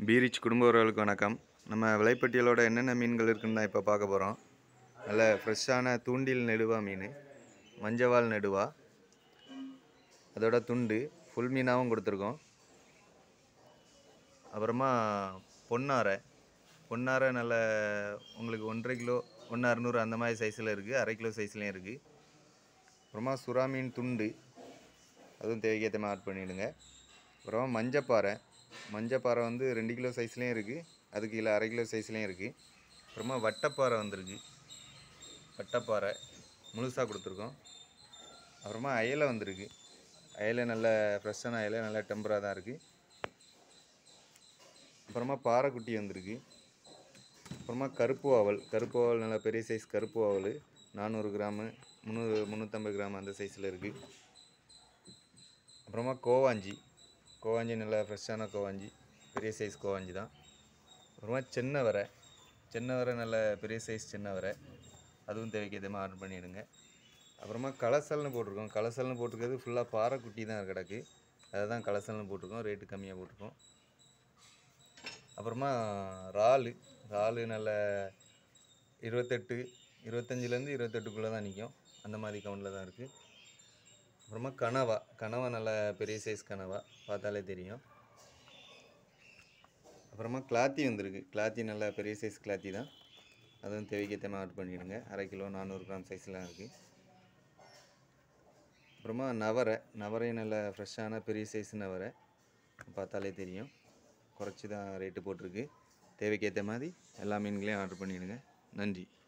பீரிச் குடும்ப உறவுகளுக்கு வணக்கம் நம்ம விலைப்பட்டியலோட என்னென்ன மீன்கள் இருக்குன்னு தான் இப்போ பார்க்க போகிறோம் நல்ல ஃப்ரெஷ்ஷான தூண்டில் நெடுவா மீன் மஞ்சவால் நெடுவா அதோட துண்டு ஃபுல் மீனாகவும் கொடுத்துருக்கோம் அப்புறமா பொன்னாரை பொன்னாரை நல்ல உங்களுக்கு ஒன்றரை கிலோ ஒன்று அறுநூறு அந்த மாதிரி சைஸில் இருக்குது அரை கிலோ சைஸ்லேயும் இருக்குது அப்புறமா சுறா மீன் துண்டு அதுவும் தேவைக்கேற்ற மாதிரி ஆட் பண்ணிவிடுங்க அப்புறமா மஞ்சப்பாறை மஞ்சப்பாறை வந்து ரெண்டு கிலோ சைஸ்லேயும் இருக்குது அதுக்கு கீழே அரை கிலோ சைஸ்லேயும் இருக்குது அப்புறமா வட்டப்பாறை வந்திருக்கு வட்டப்பாறை முழுசாக கொடுத்துருக்கோம் அப்புறமா அயலை வந்திருக்கு அயலை நல்ல ஃப்ரெஷ்ஷான அயலை நல்ல டெம்பராக தான் இருக்குது அப்புறமா பாறைக்குட்டி வந்திருக்கு அப்புறமா கருப்பு வாவல் கருப்பு வாவல் நல்ல பெரிய சைஸ் கருப்பு வாவல் நானூறு கிராமு முந்நூறு முந்நூற்றம்பது கிராம் அந்த சைஸில் இருக்குது அப்புறமா கோவாஞ்சி கோவாஞ்சி நல்லா ஃப்ரெஷ்ஷான கோவாஞ்சி பெரிய சைஸ் கோவாஞ்சி தான் அப்புறமா சென்னை வரை சென்னை வரை நல்ல பெரிய சைஸ் சென்னை வரை அதுவும் தேவைக்கேதமாக ஆர்டர் பண்ணிவிடுங்க அப்புறமா கலசல்னு போட்டிருக்கோம் கலசல்னு போட்டிருக்கிறது ஃபுல்லாக பாறைக்குட்டி தான் கிடக்கு அதை தான் கலசல்னு போட்டிருக்கோம் ரேட்டு கம்மியாக போட்டிருக்கோம் அப்புறமா இறாலு இறாலு நல்ல இருபத்தெட்டு இருபத்தஞ்சிலேருந்து இருபத்தெட்டுக்குள்ளே தான் நிற்கும் அந்த மாதிரி கவுண்டில் தான் இருக்குது அப்புறமா கனவா கனவா நல்ல பெரிய சைஸ் கனவா பார்த்தாலே தெரியும் அப்புறமா கிளாத்தி வந்திருக்கு கிளாத்தி நல்ல பெரிய சைஸ் கிளாத்தி தான் அதுவும் தேவைக்கேற்றமாக ஆட் பண்ணிவிடுங்க அரை கிலோ நானூறு கிராம் சைஸ்லாம் இருக்குது அப்புறமா நவரை நவரை நல்ல ஃப்ரெஷ்ஷான பெரிய சைஸ் நவரை பார்த்தாலே தெரியும் குறைச்சி தான் ரேட்டு போட்டிருக்கு தேவைக்கேற்ற மாதிரி எல்லா மீன்களையும் ஆர்டர் பண்ணிவிடுங்க நன்றி